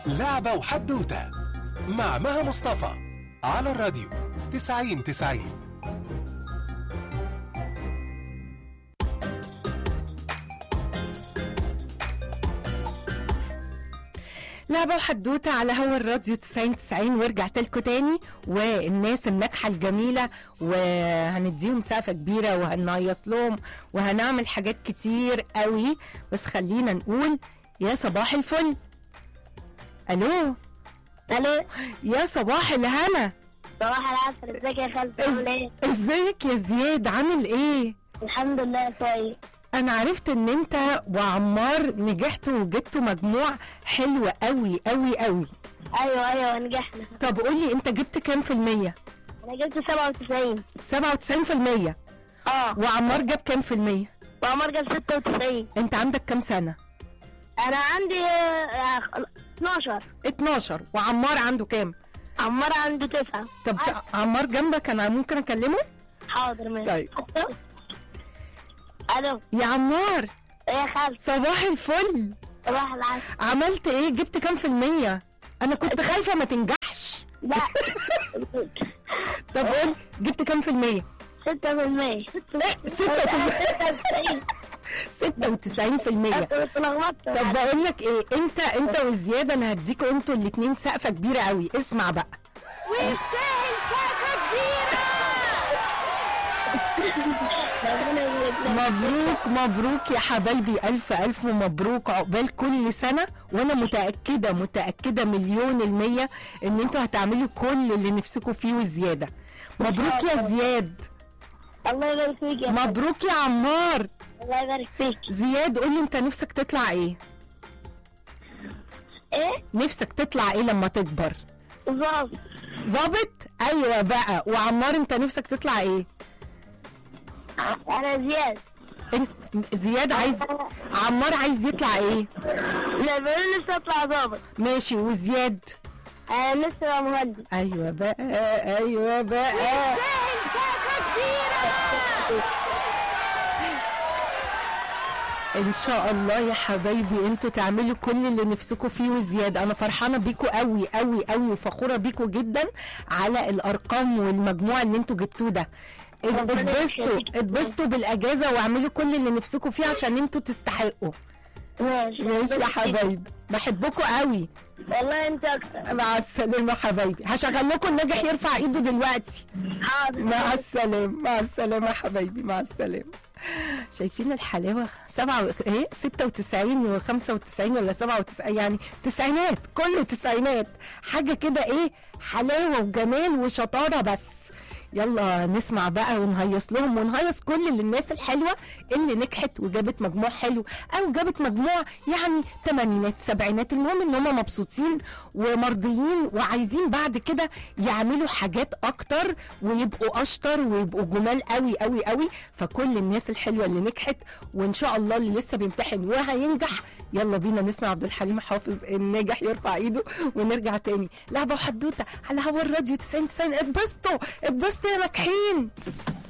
لعبة وحدوتة مع مها مصطفى على الراديو 90 90 لعبة وحدوتة على هوا الراديو 90 90 ورجعت لكم تاني والناس الناجحة الجميلة وهنديهم سقفة كبيرة وهنهيص لهم وهنعمل حاجات كتير قوي بس خلينا نقول يا صباح الفل الو الو يا صباح الهنا صباح العسل ازيك يا خالتي عامل ايه؟ ازيك يا زياد عامل ايه الحمد لله كويس انا عرفت ان انت وعمار نجحتوا وجبتوا مجموع حلو قوي قوي قوي ايوه ايوه نجحنا طب قولي انت جبت كام في المية انا جبت 97 97 في المية اه وعمار جاب كام في المية وعمر جاب 96 انت عندك كام سنة انا عندي آه، 12 12 وعمار عنده كام عمار عنده 9 طب في عمار جنبك انا ممكن اكلمه حاضر ماشي طيب. الو يا عمار ايه يا خالتي صباح الفل صباح العسل عملت ايه جبت كام في المية انا كنت خايفة ما تنجحش لا طب قول جبت كام في المية 6% ايه ستة في المية 96 في المية اتلخبطت طب بقول لك ايه انت انت وزياد انا هديكوا انتوا الاتنين سقفه كبيره قوي اسمع بقى ويستاهل سقفه كبيره ربنا يبارك لك. مبروك مبروك يا حبايبي الف الف مبروك عقبال كل سنه وانا متاكده متاكده مليون الميه ان انتوا هتعملوا كل اللي نفسكم فيه وزياده مبروك يا زياد الله يبارك فيك يا خالتي. مبروك يا عمار الله يبارك فيك زياد قولي انت نفسك تطلع ايه ايه نفسك تطلع ايه لما تكبر ظابط ظابط ايوه بقى وعمار انت نفسك تطلع ايه انا زياد انت زياد عايز عمار عايز يطلع ايه لا بيقولوا لسه اطلع ظابط ماشي وزياد انا لسه بقى مهندس ايوه بقى ايوه بقى ان شاء الله يا حبايبي انتوا تعملوا كل اللي نفسكم فيه وزياده انا فرحانه بيكوا قوي قوي قوي وفخوره بيكوا جدا على الارقام والمجموع اللي انتوا جبتوه ده ربنا اتبسطوا يخليك. اتبسطوا بالاجازه واعملوا كل اللي نفسكم فيه عشان انتوا تستحقوا ماشي ماشي يا حبايبي بحبكوا قوي والله انت اكتر مع السلامه حبايبي هشغل لكم الناجح يرفع ايده دلوقتي حاضر مع السلامة مع السلامة يا حبايبي مع السلامة شايفين الحلاوة سبعة و... ايه 96 و95 ولا 97 يعني تسعينات كله تسعينات حاجة كده ايه حلاوة وجمال وشطارة بس يلا نسمع بقى ونهيص لهم ونهيص كل الناس الحلوة اللي نجحت وجابت مجموع حلو او جابت مجموع يعني تمانينات سبعينات المهم ان هم مبسوطين ومرضيين وعايزين بعد كده يعملوا حاجات اكتر ويبقوا اشطر ويبقوا جمال قوي قوي قوي فكل الناس الحلوة اللي نجحت وان شاء الله اللي لسه بيمتحن وهينجح يلا بينا نسمع عبد الحليم حافظ الناجح يرفع ايده ونرجع تاني لعبة وحدوتة على هوا الراديو 90 90 اتبسطوا اتبسطوا يا ناجحين